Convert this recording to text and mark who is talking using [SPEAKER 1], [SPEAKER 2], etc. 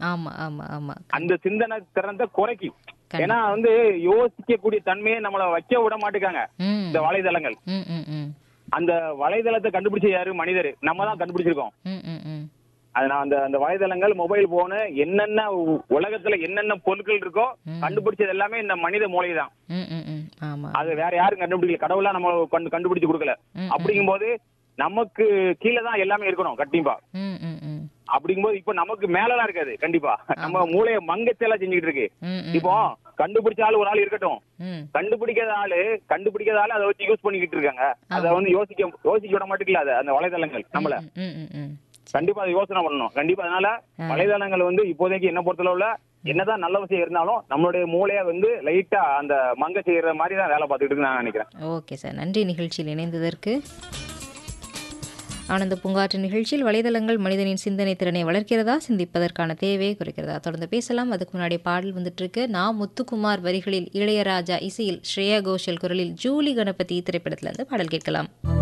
[SPEAKER 1] ஆமா ஆமா ஆமா
[SPEAKER 2] அந்த சிந்தனை திறந்த குறைக்கும்
[SPEAKER 1] கண்டிப்பா.
[SPEAKER 2] ஏன்னா வந்து யோசிக்கக்கூடிய தன்மையை நம்மள வைக்க விட மாட்டேங்காங்க
[SPEAKER 1] ம்
[SPEAKER 2] இந்த வலைதளங்கள்
[SPEAKER 1] ம் ம் ம்
[SPEAKER 2] அந்த வலைதளத்தை கண்டுபிடிச்ச யாரு மனிதர் நம்ம தான் கண்டுபிடிச்சிருக்கோம்
[SPEAKER 1] ம் ம் ம்
[SPEAKER 2] அது நான் அந்த அந்த வலைதளங்கள் மொபைல் போனு என்னென்ன உ- உலகத்துல என்னென்ன பொருட்கள் இருக்கோ கண்டுபிடிச்சது எல்லாமே இந்த மனித மூளை தான்
[SPEAKER 1] ம் ம் ம் ஆமா
[SPEAKER 2] அது வேற யாரும் கண்டுபிடிக்கல கடவுளா நம்ம கண்டு கண்டுபிடிச்சு கொடுக்கல
[SPEAKER 1] ம்,
[SPEAKER 2] அப்படிங்கும்போது நமக்கு கீழே தான் எல்லாமே இருக்கணும் கண்டிப்பா
[SPEAKER 1] ம் ம் ம்
[SPEAKER 2] அப்படிங்கும்போது இப்ப நமக்கு மேலலாம் இருக்காது கண்டிப்பா நம்ம மூளைய மங்கச்செல்லாம் செஞ்சுக்கிட்டு இருக்கு
[SPEAKER 1] ம் ம்
[SPEAKER 2] இப்போ கண்டுபிடிச்ச ஆளு ஒரு ஆள் இருக்கட்டும்
[SPEAKER 1] ம்
[SPEAKER 2] கண்டுபிடிக்காத ஆளு கண்டுபிடிக்காத ஆளு அதை வச்சு யூஸ் பண்ணிக்கிட்டு இருக்காங்க அதை வந்து யோசிக்க யோசிக்க விட மாட்டேங்கல அது அந்த வலைதளங்கள் நம்மள
[SPEAKER 1] ம் ம் ம்
[SPEAKER 2] கண்டிப்பா அதை யோசனை பண்ணணும் கண்டிப்பா அதனால வலைதளங்கள் வந்து இப்போதைக்கு என்ன பொறுத்தளவுல என்னதான் நல்ல விஷயம் இருந்தாலும் நம்மளுடைய மூளைய வந்து லைட்டா அந்த மங்க செய்யற மாதிரி தான் வேலை பார்த்துட்டு இருக்கு நான் நினைக்கிறேன்
[SPEAKER 1] ஓகே சார் நன்றி நிகழ்ச்சியில் இணைந்ததற்கு ஆனந்த பூங்காற்று நிகழ்ச்சியில் வலைதளங்கள் மனிதனின் சிந்தனை திறனை வளர்க்கிறதா சிந்திப்பதற்கான தேவையை குறைக்கிறதா தொடர்ந்து பேசலாம் அதுக்கு முன்னாடி பாடல் வந்துட்டு இருக்கு நான் முத்துக்குமார் வரிகளில் இளையராஜா இசையில் ஸ்ரேயா கோஷல் குரலில் ஜூலி கணபதி திரைப்படத்துல இருந்து பாடல் கேட்கலாம்